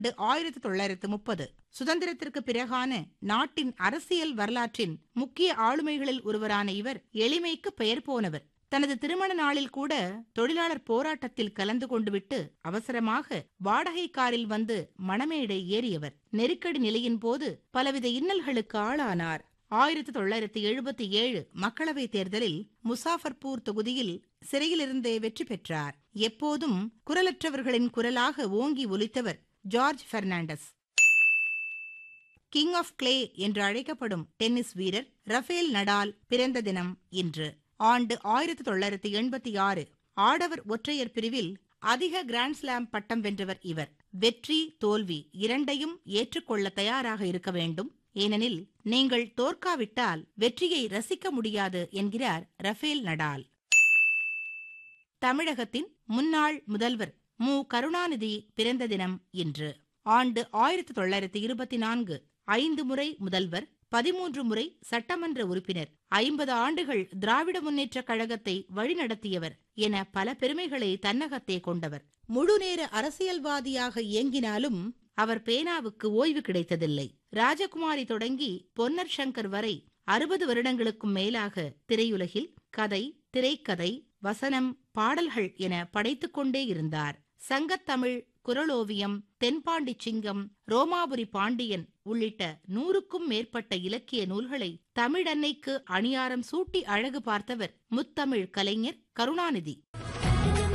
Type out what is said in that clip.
ஆயிரத்தி தொள்ளாயிரத்து முப்பது சுதந்திரத்திற்கு பிறகான நாட்டின் அரசியல் வரலாற்றின் முக்கிய ஆளுமைகளில் ஒருவரான இவர் எளிமைக்கு பெயர் போனவர் தனது திருமண நாளில் கூட தொழிலாளர் போராட்டத்தில் கலந்து கொண்டுவிட்டு அவசரமாக வாடகை காரில் வந்து மணமேடை ஏறியவர் நெருக்கடி நிலையின் போது பலவித இன்னல்களுக்கு ஆளானார் ஆயிரத்தி தொள்ளாயிரத்தி எழுபத்தி ஏழு மக்களவைத் தேர்தலில் முசாஃபர்பூர் தொகுதியில் சிறையிலிருந்தே வெற்றி பெற்றார் எப்போதும் குரலற்றவர்களின் குரலாக ஓங்கி ஒலித்தவர் George Fernandes king of clay என்று அழைக்கப்படும் டென்னிஸ் வீரர் ரஃபேல் நடால் பிறந்த தினம் இன்று ஆண்டு ஆயிரத்தி தொள்ளாயிரத்தி எண்பத்தி ஆறு ஆடவர் ஒற்றையர் பிரிவில் அதிக கிராண்ட்ஸ்லாம் பட்டம் வென்றவர் இவர் வெற்றி தோல்வி இரண்டையும் ஏற்றுக்கொள்ள தயாராக இருக்க வேண்டும் ஏனெனில் நீங்கள் தோற்காவிட்டால் வெற்றியை ரசிக்க முடியாது என்கிறார் ரஃபேல் நடால் தமிழகத்தின் முன்னாள் முதல்வர் மு கருணாநிதி பிறந்த தினம் இன்று ஆண்டு ஆயிரத்தி தொள்ளாயிரத்தி இருபத்தி நான்கு ஐந்து முறை முதல்வர் பதிமூன்று முறை சட்டமன்ற உறுப்பினர் ஐம்பது ஆண்டுகள் திராவிட முன்னேற்றக் கழகத்தை வழிநடத்தியவர் என பல பெருமைகளை தன்னகத்தே கொண்டவர் முழுநேர அரசியல்வாதியாக இயங்கினாலும் அவர் பேனாவுக்கு ஓய்வு கிடைத்ததில்லை ராஜகுமாரி தொடங்கி பொன்னர் சங்கர் வரை அறுபது வருடங்களுக்கும் மேலாக திரையுலகில் கதை திரைக்கதை வசனம் பாடல்கள் என படைத்துக் கொண்டே இருந்தார் சங்கத்தமிழ் குரலோவியம் தென்பாண்டி சிங்கம் ரோமாபுரி பாண்டியன் உள்ளிட்ட நூறுக்கும் மேற்பட்ட இலக்கிய நூல்களை தமிழன்னைக்கு அணியாரம் சூட்டி அழகு பார்த்தவர் முத்தமிழ் கலைஞர் கருணாநிதி